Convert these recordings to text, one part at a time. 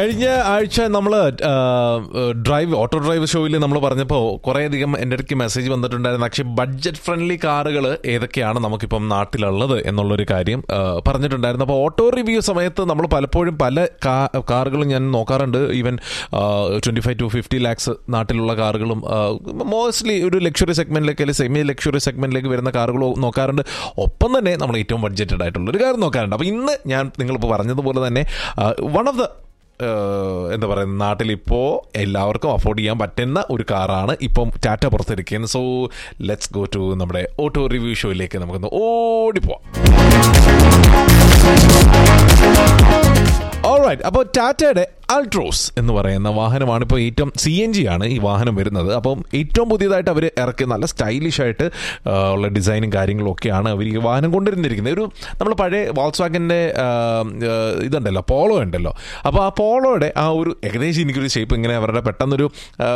കഴിഞ്ഞ ആഴ്ച നമ്മൾ ഡ്രൈവ് ഓട്ടോ ഡ്രൈവ് ഷോയിൽ നമ്മൾ പറഞ്ഞപ്പോൾ കുറേയധികം എൻ്റെ അടുക്ക് മെസ്സേജ് വന്നിട്ടുണ്ടായിരുന്നു പക്ഷേ ബഡ്ജറ്റ് ഫ്രണ്ട്ലി കാറുകൾ ഏതൊക്കെയാണ് നമുക്കിപ്പം നാട്ടിലുള്ളത് എന്നുള്ളൊരു കാര്യം ആ, പറഞ്ഞിട്ടുണ്ടായിരുന്നു അപ്പോൾ ഓട്ടോ റിവ്യൂ സമയത്ത് നമ്മൾ പലപ്പോഴും പല കാ- കാറുകളും ഞാൻ നോക്കാറുണ്ട് even twenty five to fifty lakhs നാട്ടിലുള്ള കാറുകളും മോസ്റ്റ്ലി ഒരു ലക്ഷറി സെഗ്മെന്റിലേക്ക് അല്ലെങ്കിൽ സെമി ലക്ഷറി സെഗ്മെന്റിലേക്ക് വരുന്ന കാറുകളും നോക്കാറുണ്ട് ഒപ്പം തന്നെ നമ്മൾ ഏറ്റവും ബഡ്ജറ്റഡ് ആയിട്ടുള്ള ഒരു കാര്യം നോക്കാറുണ്ട് അപ്പോൾ ഇന്ന് ഞാൻ നിങ്ങളിപ്പോൾ പറഞ്ഞതുപോലെ തന്നെ വൺ ഓഫ് ദ എന്താ പറയുക നാട്ടിലിപ്പോൾ എല്ലാവർക്കും അഫോർഡ് ചെയ്യാൻ പറ്റുന്ന ഒരു കാറാണ് ഇപ്പം ടാറ്റ പുറത്തിരിക്കുന്നത് സോ ലെറ്റ്സ് ഗോ ടു നമ്മുടെ ഓട്ടോ റിവ്യൂ ഷോയിലേക്ക് നമുക്കൊന്ന് ഓടിപ്പോവാം ഓൾറൈറ്റ് അപ്പോൾ ടാറ്റയുടെ അൾട്രോസ് എന്ന് പറയുന്ന വാഹനമാണ് ഇപ്പോൾ ഏറ്റവും സി എൻ ജി ആണ് ഈ വാഹനം വരുന്നത് അപ്പം ഏറ്റവും പുതിയതായിട്ട് അവർ ഇറക്കി നല്ല സ്റ്റൈലിഷ് ആയിട്ട് ആ, ഉള്ള ഡിസൈനും കാര്യങ്ങളും ഒക്കെയാണ് അവർ ഈ വാഹനം കൊണ്ടുവരുന്നിരിക്കുന്നത് ഒരു നമ്മൾ പഴയ വാൾസ് വാഗൻ്റെ ഇതുണ്ടല്ലോ പോളോ ഉണ്ടല്ലോ അപ്പോൾ ആ പോളോയുടെ ആ ഒരു ഏകദേശം എനിക്കൊരു ഷേപ്പ് ഇങ്ങനെ അവരുടെ പെട്ടെന്നൊരു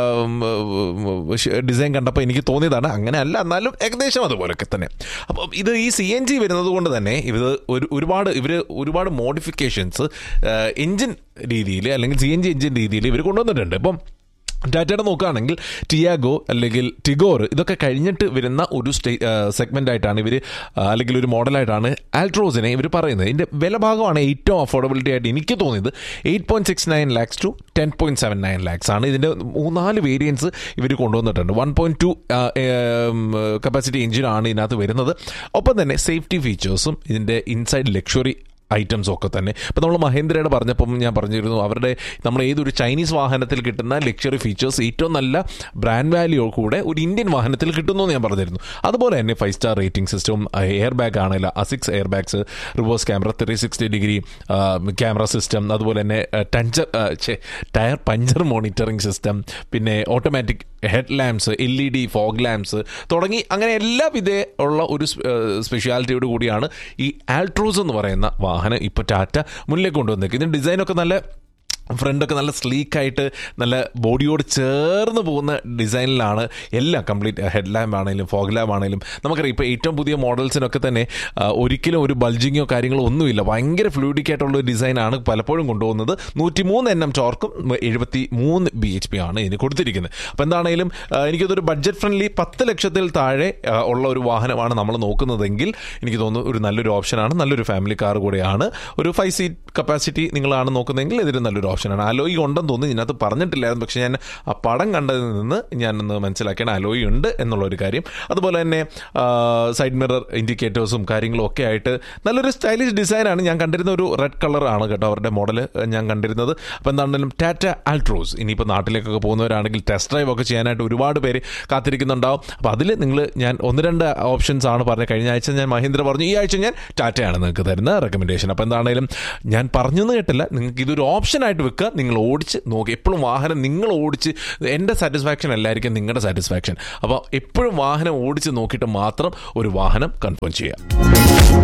ഡിസൈൻ കണ്ടപ്പോൾ എനിക്ക് തോന്നിയതാണ് അങ്ങനെ അല്ല എന്നാലും ഏകദേശം അതുപോലൊക്കെ തന്നെ അപ്പോൾ ഇത് ഈ സി എൻ ജി വരുന്നത് കൊണ്ട് തന്നെ ഇത് ഒരു ഒരുപാട് ഇവർ ഒരുപാട് മോഡിഫിക്കേഷൻസ് എഞ്ചിൻ രീതിയിൽ അല്ലെങ്കിൽ സി എൻ ജി എഞ്ചിൻ രീതിയിൽ ഇവർ കൊണ്ടുവന്നിട്ടുണ്ട് ഇപ്പം ടാറ്റയുടെ നോക്കുകയാണെങ്കിൽ ടിയാഗോ അല്ലെങ്കിൽ ടിഗോർ ഇതൊക്കെ കഴിഞ്ഞിട്ട് വരുന്ന ഒരു സ്റ്റേ സെഗ്മെന്റ് ആയിട്ടാണ് ഇവർ അല്ലെങ്കിൽ ഒരു മോഡലായിട്ടാണ് ആൽട്രോസിനെ ഇവർ പറയുന്നത് ഇതിന്റെ വില ഭാഗമാണ് ഏറ്റവും അഫോർഡബിലിറ്റി ആയിട്ട് എനിക്ക് തോന്നിയത് eight point six nine lakhs to ten point seven nine lakhs ആണ് ഇതിന്റെ മൂന്നാല് വേരിയൻസ് ഇവർ കൊണ്ടുവന്നിട്ടുണ്ട് വൺ പോയിന്റ് ടു കപ്പാസിറ്റി എഞ്ചിനാണ് ഇതിനകത്ത് വരുന്നത് ഒപ്പം തന്നെ സേഫ്റ്റി ഫീച്ചേഴ്സും ഇതിന്റെ ഇൻസൈഡ് ലക്ഷറി ഐറ്റംസ് ഒക്കെ തന്നെ ഇപ്പം നമ്മൾ മഹേന്ദ്രയുടെ പറഞ്ഞപ്പം ഞാൻ പറഞ്ഞിരുന്നു അവരുടെ നമ്മൾ ഏതൊരു ചൈനീസ് വാഹനത്തിൽ കിട്ടുന്ന ലക്ഷറി ഫീച്ചേഴ്സ് ഏറ്റവും നല്ല ബ്രാൻഡ് വാല്യൂ കൂടെ ഒരു ഇന്ത്യൻ വാഹനത്തിൽ കിട്ടുന്നു എന്ന് ഞാൻ പറഞ്ഞിരുന്നു അതുപോലെ തന്നെ five star rating system air bag ആണല്ലോ six air bags reverse camera three sixty degree camera system അതുപോലെ തന്നെ ടഞ്ചർ ടയർ പഞ്ചർ മോണിറ്ററിംഗ് സിസ്റ്റം പിന്നെ automatic head lamps L E D fog lamps തുടങ്ങി അങ്ങനെ എല്ലാവിധ ഉള്ള ഒരു സ്പെഷ്യാലിറ്റിയോട് കൂടിയാണ് ഈ ആൾട്രോസ് എന്ന് പറയുന്ന വാഹനം ഇപ്പോൾ ടാറ്റ മുന്നിലേക്ക് കൊണ്ടുവന്നേക്കുന്നത് ഇതിന് ഡിസൈനൊക്കെ നല്ല ഫ്രണ്ടൊക്കെ നല്ല സ്ലീക്കായിട്ട് നല്ല ബോഡിയോട് ചേർന്ന് പോകുന്ന ഡിസൈനിലാണ് എല്ലാം കംപ്ലീറ്റ് ഹെഡ് ലാമ്പ് ആണെങ്കിലും ഫോഗ് ലാമ്പ് ആണെങ്കിലും നമുക്കറിയാം ഇപ്പോൾ ഏറ്റവും പുതിയ മോഡൽസിനൊക്കെ തന്നെ ആ, ഒരിക്കലും ഒരു ബൾജിങ്ങോ കാര്യങ്ങളോ ഒന്നുമില്ല ഭയങ്കര ഫ്ലൂയിഡിക് ആയിട്ടുള്ള ഒരു ഡിസൈനാണ് പലപ്പോഴും കൊണ്ടുപോകുന്നത് നൂറ്റി മൂന്ന് എൻ എം ചോർക്കും എഴുപത്തി മൂന്ന് ബി എച്ച് പി ആണ് ഇതിന് കൊടുത്തിരിക്കുന്നത് അപ്പോൾ എന്താണെങ്കിലും ആ, എനിക്കതൊരു ബഡ്ജറ്റ് ഫ്രണ്ട്ലി പത്ത് ലക്ഷത്തിൽ താഴെ ആ, ഉള്ള ഒരു വാഹനമാണ് നമ്മൾ നോക്കുന്നതെങ്കിൽ എനിക്ക് തോന്നുന്നു ഒരു നല്ലൊരു ഓപ്ഷനാണ് നല്ലൊരു ഫാമിലി കാർ കൂടെയാണ് ഒരു ഫൈവ് സീറ്റ് കപ്പാസിറ്റി നിങ്ങളാണ് നോക്കുന്നതെങ്കിൽ ഇതൊരു നല്ലൊരു ഓപ്ഷനാണ് അലോയി ഉണ്ടെന്ന് തോന്നുന്നു ഇതിനകത്ത് പറഞ്ഞിട്ടില്ലായിരുന്നു പക്ഷേ ഞാൻ ആ പടം കണ്ടതിൽ നിന്ന് ഞാനൊന്ന് മനസ്സിലാക്കിയാണ് അലോയി ഉണ്ട് എന്നുള്ള ഒരു കാര്യം അതുപോലെ തന്നെ സൈഡ് മിറർ ഇൻഡിക്കേറ്റേഴ്സും കാര്യങ്ങളും ഒക്കെ ആയിട്ട് നല്ലൊരു സ്റ്റൈലിഷ് ഡിസൈനാണ് ഞാൻ കണ്ടിരുന്ന ഒരു റെഡ് കളറാണ് കേട്ടോ അവരുടെ മോഡൽ ഞാൻ കണ്ടിരുന്നത് അപ്പോൾ എന്താണെങ്കിലും ടാറ്റ ആൾട്രോസ് ഇനിയിപ്പോൾ നാട്ടിലേക്കൊക്കെ പോകുന്നവരാണെങ്കിൽ ടെസ്റ്റ് ഡ്രൈവ് ഒക്കെ ചെയ്യാനായിട്ട് ഒരുപാട് പേര് കാത്തിരിക്കുന്നുണ്ടാവും അപ്പോൾ അതിൽ നിങ്ങൾ ഞാൻ ഒന്ന് രണ്ട് ഓപ്ഷൻസ് ആണ് പറഞ്ഞത് കഴിഞ്ഞ ആഴ്ച ഞാൻ മഹീന്ദ്ര പറഞ്ഞു ഈ ആഴ്ച ഞാൻ ടാറ്റയാണ് നിങ്ങൾക്ക് തരുന്ന റെക്കമെൻഡേഷൻ അപ്പോൾ എന്താണെങ്കിലും ഞാൻ പറഞ്ഞെന്ന് കേട്ടില്ല നിങ്ങൾക്ക് ഇതൊരു ഓപ്ഷനായിട്ട് വെക്കുക നിങ്ങൾ ഓടിച്ച് നോക്കുക എപ്പോഴും വാഹനം നിങ്ങൾ ഓടിച്ച് എൻ്റെ സാറ്റിസ്ഫാക്ഷൻ അല്ലായിരിക്കും നിങ്ങളുടെ സാറ്റിസ്ഫാക്ഷൻ അപ്പോൾ എപ്പോഴും വാഹനം ഓടിച്ച് നോക്കിയിട്ട് മാത്രം ഒരു വാഹനം കൺഫേം ചെയ്യുക